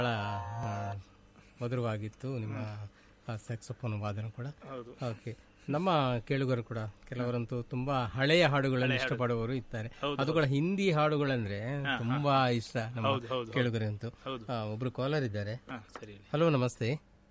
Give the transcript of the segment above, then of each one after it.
ಬಹಳ ಆ, ಮಧುರವಾಗಿತ್ತು ನಿಮ್ಮ ಸ್ಯಾಕ್ಸೋಫೋನ್ ವಾದನ ಕೂಡ ಹೌದು ಓಕೆ ನಮ್ಮ ಕೇಳುಗರು ಕೂಡ ಕೆಲವರಂತೂ ತುಂಬಾ ಹಳೆಯ ಹಾಡುಗಳನ್ನು ಇಷ್ಟಪಡುವವರು ಇದ್ದಾರೆ ಅದು ಕೂಡ ಹಿಂದಿ ಹಾಡುಗಳಂದ್ರೆ ತುಂಬಾ ಇಷ್ಟ ನಮ್ಮ ಹೌದು ಹೌದು ಕೇಳುಗರಂತೂ ಹೌದು. ಆ, ಒಬ್ರು ಕಾಲರ್ ಇದ್ದಾರೆ ಹಾ ಸರಿ ಹೇಳಿ ಹಲೋ ನಮಸ್ತೆ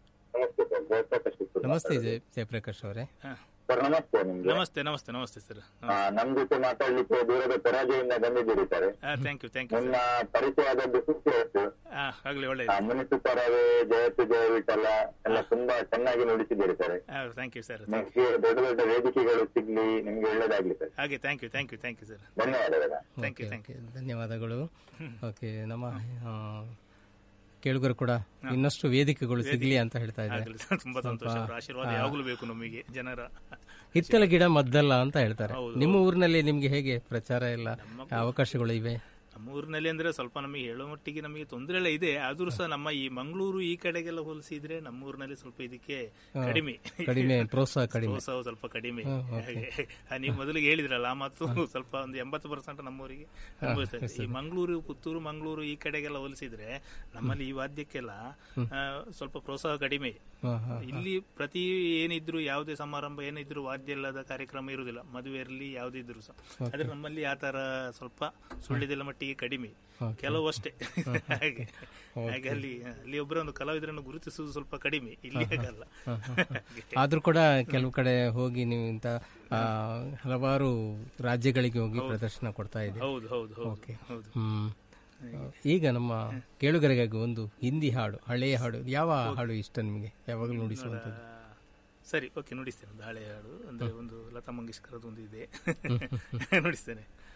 ನಮಸ್ತೆ ಜಯ ಜಯಪ್ರಕಾಶ್ ಅವರೇ ಹಾ. ಸರ್ ನಮಸ್ತೆ ನಿಮ್ಗೆ ನಮಸ್ತೆ ನಮಸ್ತೆ ನಮಸ್ತೆ ಸರ್ ಆ, ನಮ್ ಜೊತೆ ಮಾತಾಡ್ಲಿಕ್ಕೆ ದೂರದ ಪರಾಜಯದಿಂದ ಬಂದಿದ್ದೀರಿ sir thank you thank you ನಿಮ್ಮ ಪರಿಚಯ ಆದದ್ದು ಖುಷಿ ಆಯ್ತು ಹಾ ಆಗ್ಲಿ ಒಳ್ಳೆಯದು ಮುನಿಸುಪರವೇ ಜಯತು ಜಯ ವಿಠಲ ಎಲ್ಲ ತುಂಬಾ ಚೆನ್ನಾಗಿ ನುಡಿಸಿದ್ದೀರಿ ಸರ್ ಥ್ಯಾಂಕ್ ಯು ಸರ್ ನಿಮ್ಗೆ ದೊಡ್ಡ ದೊಡ್ಡ ವೇದಿಕೆಗಳು ಸಿಗ್ಲಿ ನಿಮ್ಗೆ ಒಳ್ಳೇದಾಗ್ಲಿ ಸರ್ ಹಾಗೆ thank you thank you thank you sir ಧನ್ಯವಾದಗಳು thank you okay, thank you okay, ಧನ್ಯವಾದಗಳು ಓಕೆ ನಮ್ಮ ಆ, ಕೇಳುಗರು ಕೂಡ ಇನ್ನಷ್ಟು ವೇದಿಕೆಗಳು ಸಿಗ್ಲಿ ಅಂತ ಹೇಳ್ತಾ ಇದ್ದಾರೆ ಆಗ್ಲಿ ಸರ್ ತುಂಬಾ ಸಂತೋಷ ಅವರ ಆಶೀರ್ವಾದ ಯಾವಾಗಲೂ ಬೇಕು ನಮಗೆ ಜನರ ಹಿತ್ತಲ ಗಿಡ ಮದ್ದಲ್ಲ ಅಂತ ಹೇಳ್ತಾರೆ ನಿಮ್ಮ ಊರಿನಲ್ಲಿ ನಿಮ್ಗೆ ಹೇಗೆ ಪ್ರಚಾರ ಎಲ್ಲ ಅವಕಾಶಗಳು ಇವೆ ನಮ್ಮ ಊರಿನಲ್ಲಿ ಅಂದ್ರೆ ಸ್ವಲ್ಪ ನಮಗೆ ಹೇಳೋ ಮಟ್ಟಿಗೆ ನಮಗೆ ತೊಂದರೆ ಎಲ್ಲ ಇದೆ ಆದ್ರೂ ಸಹ ನಮ್ಮ ಈ ಮಂಗಳೂರು ಈ ಕಡೆಗೆಲ್ಲ ಹೋಲಿಸಿದ್ರೆ ನಮ್ಮ ಊರಿನಲ್ಲಿ ಸ್ವಲ್ಪ ಇದಕ್ಕೆ ಕಡಿಮೆ ಕಡಿಮೆ ಪ್ರೋತ್ಸಾಹ ಕಡಿಮೆ ಪ್ರೋತ್ಸಾಹ ಸ್ವಲ್ಪ ಕಡಿಮೆ ಹಾಗೆ ಆ, ನೀವು ಮೊದಲಿಗೆ ಹೇಳಿದ್ರಲ್ಲ ಆ ಮಾತು ಸ್ವಲ್ಪ ಒಂದು ಎಂಬತ್ತು ಪರ್ಸೆಂಟ್ ನಮ್ಮೂರಿಗೆ ಅನುಭವಿಸ್ತಾರೆ ಈ ಮಂಗಳೂರು ಪುತ್ತೂರು ಮಂಗಳೂರು ಈ ಕಡೆಗೆಲ್ಲ ಹೋಲಿಸಿದ್ರೆ ನಮ್ಮಲ್ಲಿ ಈ ವಾದ್ಯಕ್ಕೆಲ್ಲ ಆ, ಸ್ವಲ್ಪ ಪ್ರೋತ್ಸಾಹ ಕಡಿಮೆ ಹಾ, ಹಾ. ಇಲ್ಲಿ ಪ್ರತಿ ಏನಿದ್ರು ಯಾವುದೇ ಸಮಾರಂಭ ಏನಿದ್ರು ವಾದ್ಯ ಇಲ್ಲದ ಕಾರ್ಯಕ್ರಮ ಇರುವುದಿಲ್ಲ ಮದುವೆ ಇರಲಿ ಯಾವುದಿದ್ರು ಸಹ ಆದ್ರೆ ನಮ್ಮಲ್ಲಿ ಆ ತರ ಸ್ವಲ್ಪ ಸುಳ್ಳಿದೆಲ್ಲ ಮಟ್ಟಿಗೆ ಕಡಿಮೆ ಕೆಲವು ಅಷ್ಟೇ ಹಾಗೆ ಹಾಗೆ ಅಲ್ಲಿ ಅಲ್ಲಿ ಒಬ್ಬರೊಂದು ಕಲಾವಿದರನ್ನು ಗುರುತಿಸುವುದು ಸ್ವಲ್ಪ ಕಡಿಮೆ ಇಲ್ಲಿ ಹಾಗಲ್ಲ ಹಾಗೆ. ಆದ್ರೂ ಕೂಡ ಕೆಲವು ಕಡೆ ಹೋಗಿ ನೀವು ಇಂತ ಆ, ಹಲವಾರು ರಾಜ್ಯಗಳಿಗೆ ಹೋಗಿ ಪ್ರದರ್ಶನ ಕೊಡ್ತಾ ಇದೆ ಹೌದು ಹೌದು ಹೌದು ಹೌದು ಹ್ಮ್ ಈಗ ನಮ್ಮ ಕೇಳುಗರಿಗಾಗಿ ಒಂದು ಹಿಂದಿ ಹಾಡು ಹಳೆಯ ಹಾಡು ಯಾವ ಹಾಡು ಇಷ್ಟ ನಿಮಗೆ ಯಾವಾಗಲೂ ನುಡಿಸುವಂಥದ್ದು ಆ, ಸರಿ ಓಕೆ ನುಡಿಸ್ತೇನೆ ಒಂದು ಹಳೆ ಹಾಡು ಅಂದ್ರೆ ಒಂದು ಲತಾ ಮಂಗೇಶ್ಕರದ್ದು ಒಂದು ಇದೆ ನುಡಿಸ್ತೇನೆ